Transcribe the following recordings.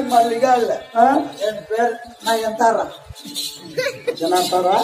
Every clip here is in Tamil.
மல்லிகா இல்ல ஆ? என் பேர் நான் என் தாரா ஜனாதாரா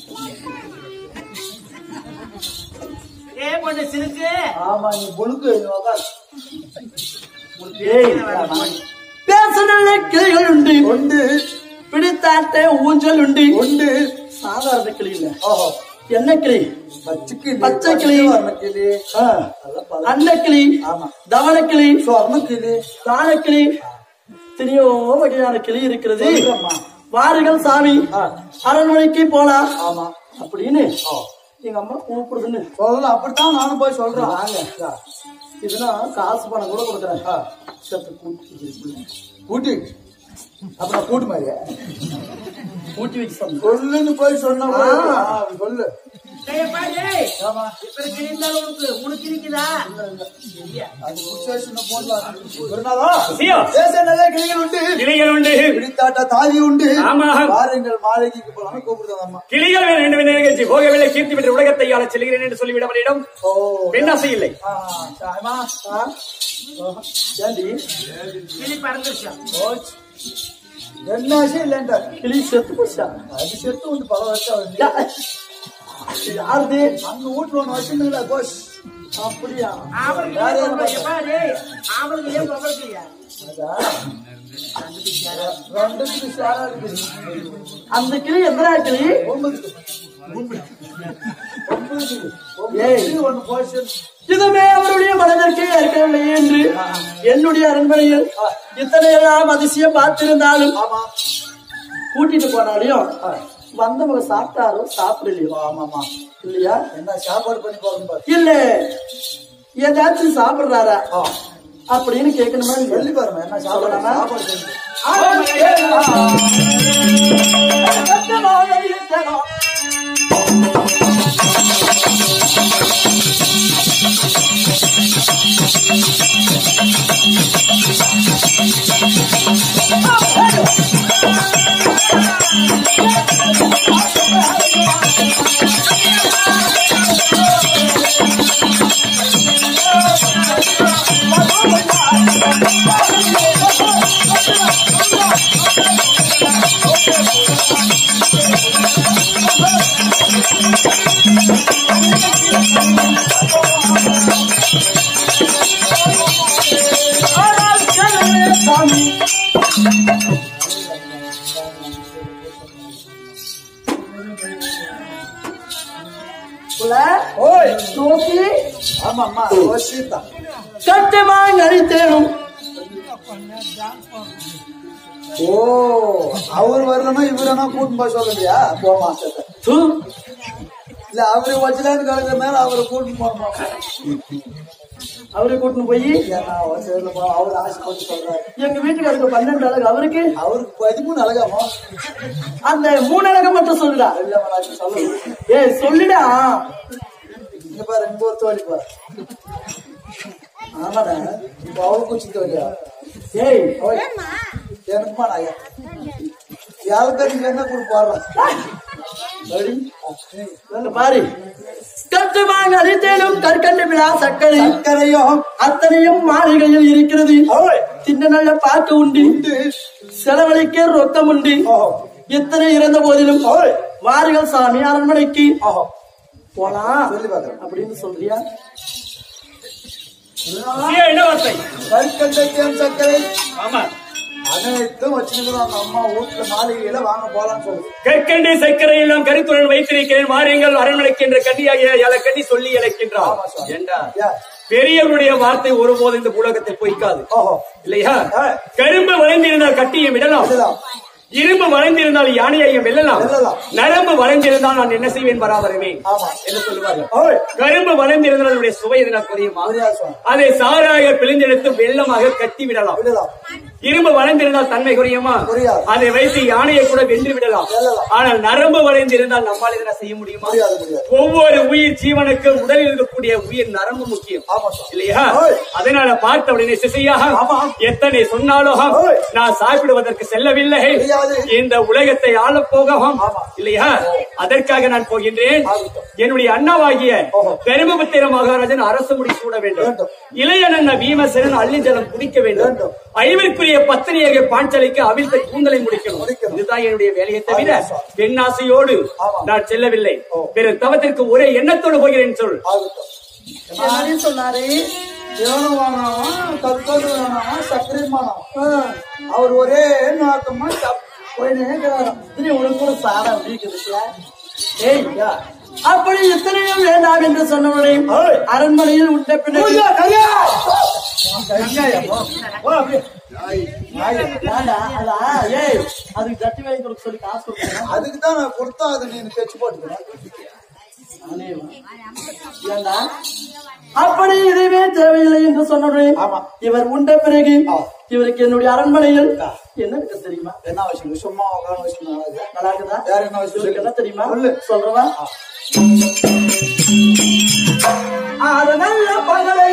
ஏ கொஞ்சம் சிரிச்சு ஆமா நீ புழுக்கு நீ உக்கார். ஏய் பேசுனல்ல கிளிகள் உண்டு உண்டு பிடித்தாட்ட ஊஞ்சல் உண்டு உண்டு சாதாரண கிளி இல்ல ஓஹோ என்ன கிளி பச்சை கிளி பச்சை கிளி. வர்ண கிளி ஆ. அதெல்லாம் பல அன்னக்கிளி ஆமா தவளக்கிளி சொர்ண கிளி தானக்கிளி எத்தனையோ வகையான கிளி இருக்கிறது சொல்றேம்மா. வாருங்கள் சாமி ஆ. அரண்மனைக்கு போலாம் ஆமா அப்படின்னு எங்க அம்மா கூப்பிடுதுன்னு சொல்லலாம் அப்படித்தான் நானும் போய் சொல்றேன் வாங்க இதுனா காசு பணம் கூட கொடுக்குறேன் சத்து கூட்டி கூட்டி அப்புறம் கூட்டு மாதிரியா கூட்டி வைக்க சொன்னேன் சொல்லுன்னு போய் சொன்னா கூட, ஆ. ஆ, சொல்லு டேய் பாரு ஆமா இப்ப கிழிந்தாலும் உனக்கு உனக்கு இருக்குதா அது விசேஷம் போடலாம் குருநாதா சியா. தேச நல்ல கிளிகள் உண்டு கிளிகள் உண்டு பிடித்தாட்ட தாலி உண்டு ஆமா. வாருங்கள் மாளிகைக்கு போலாம் கூப்பிடுறாங்க அம்மா கிளிகள் வேண்டும் என்ற நிகழ்ச்சி போகவில்லை கீர்த்தி பெற்ற உலகத்தை ஆளச் செல்கிறேன் என்று சொல்லிவிட அவனிடம் ஓ பெண்ணாசை இல்லை ஆ, சாயமா ஆ? ஏண்டி கிளி பறந்துருச்சா போச்சு. என்ன ஆசையும் இல்லைன்டா கிளி செத்து போச்சா அது செத்து வந்து பல வருஷம் ஆகுது. யா- யாருது அங்க வீட்டுல ஒண்ணு வச்சிருந்தீங்களா கோஷ் அப்படியா ஆம்பளுக்கு யார் ஏன் யார் பொம்பளை- எப்பா டேய், ஆம்பளுக்கு ஏன் பொம்பளை இல்லையா? அதா ரெண்டுக்கு ஷேரா இருக்குது அந்த கிளி எந்தரா கிளி ஒன்பதுக்கு ஒன்பதுக்கு ஏய். ஒன்பதுக்கு ஒண்ணு போச்சு இதுமே அவருடைய மனதிற்கே இருக்கவில்லை என்று என்னுடைய அரண்மனையில் இத்தனை எல்லாம் அதிசயம் பார்த்திருந்தாலும் ஆமா கூட்டிட்டு போனாலையும் வந்தவங்க சாப்பிட்டாரோ சாப்பிடலையோ ஆமாமா இல்லையா என்ன சாப்பாடு பண்ணி போறோம் பாரு இல்ல ஏதாச்சும் சாப்பிடுறாரா ஆ, அப்படின்னு கேட்கணுமா சொல்லி இல்லையா? பாருங்க என்ன சாப்பாடு சொல்லலாமா? சாப்பாடு செஞ்சு சாமி புள்ள, ஓய் நோக்கி ஆமாம்மா யோசித்தா கட்டுமா நடித்தேனும் ஓ அவர் வரலன்னா இவரனா கூட்டு போய் சொல்லலையா போமா சத்த தூ, இல்ல அவரு வச்சுலான்னு கலக்குற மேல அவரை கூட்டு போமா அவரை கூட்டின்னு போய் ஏன்னா அவர் சேர்ல போ அவர் ஆசைப்பட்டு சொல்றாரு எங்க வீட்டுக்காருக்கு பன்னெண்டு அழகு அவருக்கு அவருக்கு பதிமூணு அழகாமோ அந்த மூணு அழக மட்டும் சொல்லுடா இல்ல நான் சொல்ல ஏய் சொல்லுடா இங்க பாரு இங்க ஒரு தோழி பாரு ஆமாடா இப்ப அவரு குச்சி தோழியா ஏய் ஓய் எனக்குமா நான் யாருக்கு என்ன கொடுப்பாரு வந்து பாரு கட்டுமா நடித்தேனும் கற்கண்டு விழா சக்கரை சர்க்கரையும் அத்தனையும் மாளிகையில் இருக்கிறது தின்ன நல்ல பாக்கு உண்டு செலவழிக்க ரொக்கம் உண்டு ஓஹோ இத்தனை இறந்த போதிலும் வாருங்கள் சாமி அரண்மனைக்கு ஓஹோ போலாம் சொல்லி பாக்குறேன் அப்படின்னு சொல்றியா சியா, என்ன வார்த்தை கற்கண்டைக்கும் சர்க்கரை ஆமா அனைத்தும் வச்சுக்கிறோம் அந்த அம்மா வீட்டுல மாளிகையில வாங்க போலாம்னு சொல்லு கற்கண்டு சர்க்கரை எல்லாம் கருத்துடன் வைத்திருக்கிறேன் வாருங்கள் அரண்மனைக்கு என்ற கன்னியாகிய எல கண்ணி சொல்லி இழைக்கின்றார் ஆமா சார். என்றார் யா. பெரியவருடைய வார்த்தை ஒருபோதும் இந்த உலகத்தில் பொய்க்காது ஓஹோ இல்லையா ஆ. கரும்பு வளைந்திருந்தால் கட்டியை விடலாம் இதுதான். இரும்பு வளைந்திருந்தால் யானையையும் வெல்லலாம் வெல்லலாம். நரம்பு வளைந்திருந்தால் நான் என்ன செய்வேன் பராபரமே ஆமா. என்று சொல்லுவார்கள் ஓய் கரும்பு வளைந்திருந்தால் அதனுடைய சுவை எதனால் குறையுமா மரியாதை சுவாமி. அதை சாராக பிழிந்தெடுத்து வெள்ளமாக கட்டி விடலாம் விடலாம் இரும்பு வளைந்திருந்தால் தன்மை குறையுமா குறையாது. அதை வைத்து யானையை கூட வென்று விடலாம் வெல்லலாம். ஆனால் நரம்பு வளைந்திருந்தால் நம்மால் இதனை செய்ய முடியுமா முடியாது முடியாது ஒவ்வொரு உயிர் ஜீவனுக்கு உடலில் இருக்கக்கூடிய உயிர் நரம்பு முக்கியம் ஆமா சார். இல்லையா ஓய். அதனால பார்த்த உடனே சிசையாக ஆமா. எத்தனை சொன்னாலும் ஓய். நான் சாப்பிடுவதற்கு செல்லவில்லை முடியாது. இந்த உலகத்தை ஆள போகவும் ஆமா. இல்லையா அதற்காக நான் போகின்றேன் ஆகட்டும். என்னுடைய அண்ணாவாகிய ஓஹோ. தருமபுத்திர மகாராஜன் அரசு முடி சூட வேண்டும் வேண்டும். இளையனன்ன பீமசேனன் அள்ளி ஜலம் குடிக்க வேண்டும் வேண்டும். ஐவருக்குரிய என்னுடைய பத்தினியாக பாஞ்சலைக்கு அவிழ்த்த கூந்தலை முடிக்கணும் முடிக்கணும். இதுதான் என்னுடைய வேலையை தவிர ஆமா, சார். பெண்ணாசையோடு ஆமா. நான் செல்லவில்லை ஓ. பிற தவத்திற்கு ஒரே எண்ணத்தோடு போகிறேன் சொல் ஆகட்டும் என்னடி சொன்னாரு தேவனும் வாங்கினாவா கற்கண்டு வேணாமா சர்க்கரை மாணவா அவர் ஒரே நோக்கமா போயினே இருக்கிறாராம் இத்தனை உனக்கு கூட சாதம் இருக்குதுல்ல ஏய் யா. அப்படி இத்தனையும் வேண்டாம் என்று சொன்னவனை ஏய். அரண்மனையில் உண்ட பிறகு ஐயா, ஐயா! ஐயா, போ. போ அப்படியே. வேண்டா, அதா, ஏய் அதுக்கு கட்டி வாங்கி கொடுக்க சொல்லி காசு கொடுக்கணும் அதுக்கு தான் நான் கொடுத்தா அதை நீ தைச்சு போட்டுக்கிறேன் நானே வா. ஏண்டா அப்படி இதுவே தேவையில்லை என்று சொன்னவனே ஆமா. இவர் உண்ட பிறகு ஆ. இவருக்கு என்னுடைய அரண்மனையில் என்ன இருக்கு தெரியுமா என்ன அவசியம் சும்மா உட்கார அவசியம் நல்லா இருக்குதா வேற என்ன விஷயம் இவருக்கு என்ன தெரியுமா சொல்லு. சொல்றவா அது நல்ல பகலை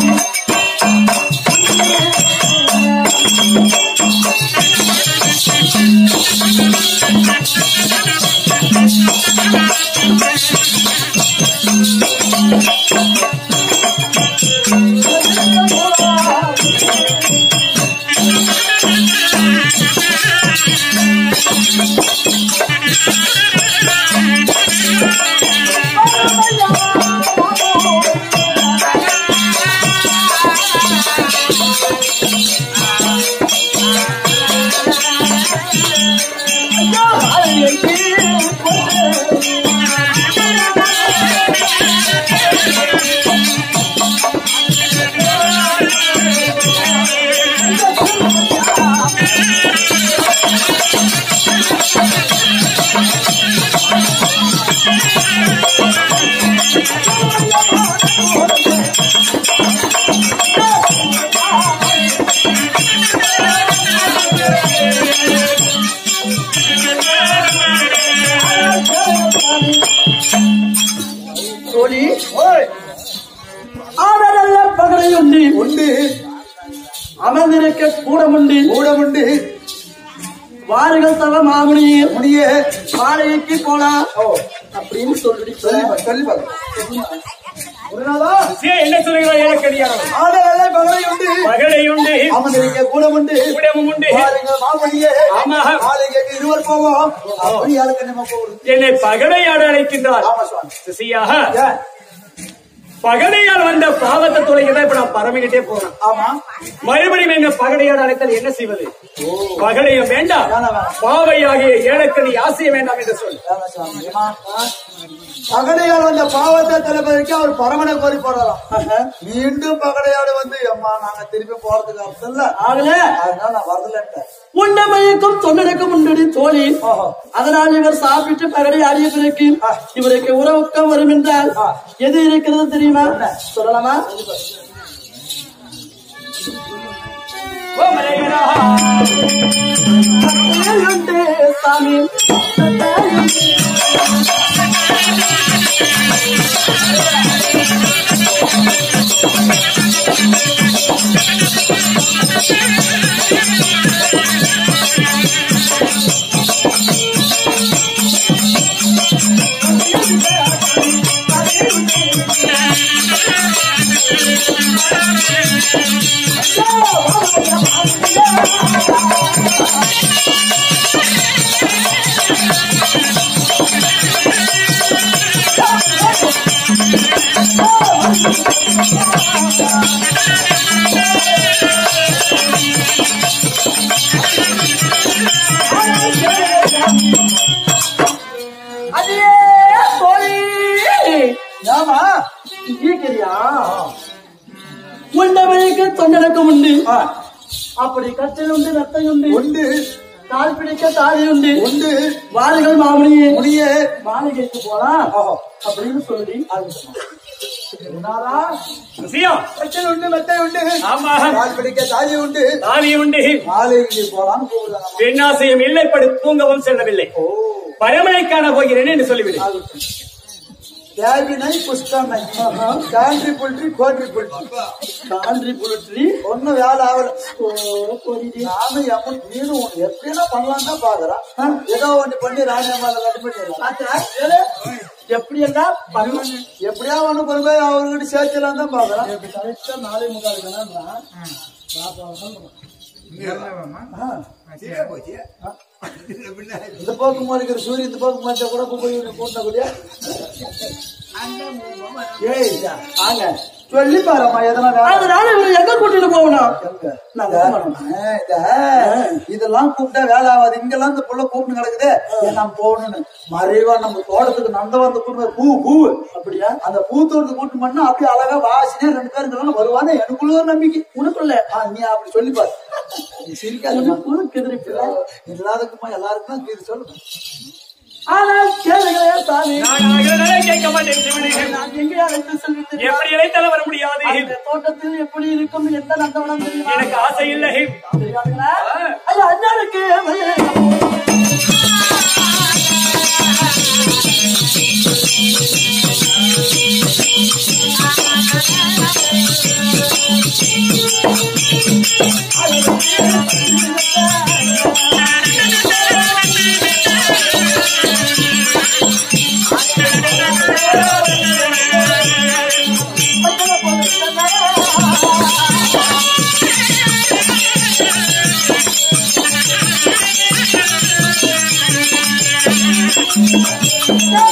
தோழி ஆடலல்ல பகலையுண்டி உண்டு அமர்ந்திருக்க கூடமுண்டி ஊடமுண்டு வாருகள் தவ மாமுனியே முடிய மாளிகைக்கு போலாம் ஓ அப்படின்னு சொல்லி சொல்லி பாரு, சொல்லி பாரு குருநாதா சே, என்ன சொல்லுகிறாய் எனக்கு அதிகாரம் ஆடல பகலை உண்டு பகலை உண்டு அமர்ந்திருக்க கூடமுண்டு கூடமும் உண்டு பாருங்க மாமணியே ஆமா. மாளிகைக்கு இருவர் போவோம் அப்படி யாருக்கு நம்ம போகுது என்னை பகடையாட அழைக்கின்றார் ஆமா சுவாமி சிசியாக ஏன்? பகடையால் வந்த பாவத்தை தொலைக்கதான் இப்ப நான் பரமிக்கிட்டே போறேன் ஆமா மறுபடியும் என்ன பகடையாட அழைத்தால் என்ன செய்வது பகடையும் வேண்டாம் வேணாம், வேணாம். பாவையாகிய ஏழக்கணி ஆசைய வேண்டாம் என்று சொல் வேணாம் சுவாமி. ஏமா? பகடையால் வந்த பாவத்தை தலைப்பதற்கு அவர் பரமனை கோரி போடலாம் மீண்டும் பகடையாடு வந்து அம்மா நாங்க திருப்பி போறதுக்கு அர்த்தம் இல்ல ஆகல அதனால நான் வரலன்ட்டேன் உண்டமைக்கும் தொண்டனுக்கும் உண்டடி தோழி ஓஹோ. அதனால் இவர் சாப்பிட்டு பகடை ஆடிய பிறகு இவருக்கு உறவுக்கம் வரும் என்றால் எது இருக்கிறது தெரியுமா சொல்லலாமா ஓ மலையரா. உண்டு சாமி அதே தோழி ஏமா கேட்கிறியா உண்டமைக்கு தொண்டனுக்கும் உண்டு அப்படி கட்டில் உண்டு நத்தை உண்டு உண்டு கால் பிடிக்க தாலி உண்டு உண்டு வாருகள் மாமணியே முடிய மாளிகைக்கு போலாம் ஓஹோ. அப்படின்னு சொல்லி குருநாதா, சிசியா. கட்டில் உண்டு மெத்தை உண்டு ஆமா கால் பிடிக்க தாலி உண்டு தாவி உண்டு மாலைக்கு போலான்னு கூப்பிடுறாங்க பெண்ணாசையும் இல்லைப்படி தூங்கவும் செல்லவில்லை பரமனை காண போகிறேன் என்று சொல்லிவிடு கேபினை புஷ்கனை கேண்ட்ரி புல்ட்ரி கோட்ரி புல்ட்ரி கான்றி புலற்றி ஒண்ணும் வேலை ஆகல போரிடி நானும் எம்மன் நீனும் ஒண்ணு எப்படின்னா பண்ணலாம் தான் பாக்குறேன் ஏதோ ஒண்ணு பண்ணி ராணியம்மால கட்டு பண்ணிடலாம் எப்படி எல்லாம் பகவான் எப்படியா ஒண்ணு கொண்டு போய் அவர்கிட்ட சேர்த்துலாம் தான் பாக்குறேன் கரெக்டா நாளை முகால் ஆ. இந்த பக்கம் இருக்கிற சூரியன் இந்த பக்கம் மாட்டா கூட போய் போட்டா கூடிய ஏய் வாங்க சொல்லி பாரும்மா எதனா வேலை அதனால இவரு எங்க கூட்டிட்டு போகணும் எங்க? நாங்க இந்த- போகணும். ஆ, இந்த- இதெல்லாம் கூப்பிட்டா வேலை ஆகாது இங்கெல்லாம் இந்த புள்ள கூப்பிட்டு கிடக்குது ஏன் நம்ம போகணும்னு மறைவா நம்ம தோட்டத்துக்கு நந்த வந்து கூட்டு பூ பூ அப்படியா அந்த பூ தோட்டத்துக்கு கூட்டு பண்ணா அப்படியே அழகா வாசினே ரெண்டு பேரும் வருவானே எனக்குள்ள ஒரு நம்பிக்கை உனக்குள்ள ஆ, நீ அப்படி சொல்லி பாரு நீ சிரிக்காத உனக்கு எதிர்ப்பு எல்லாருக்குமா எல்லாருக்கும் இது சொல்லு ஆனால் கேளுங்களே சாமி நான் ஆகிறதால கேட்க மாட்டேன் சிவனே. நான் எங்கே அழைத்து செல்கிறேன் எப்படி இழைத்தாலும் வர முடியாது அந்த தோட்டத்தில் எப்படி இருக்கும் எந்த நந்தவனம் தெரியுமா எனக்கு ஆசை இல்லை தெரியாதுங்களா ஐயா அண்ணனுக்கு ஆ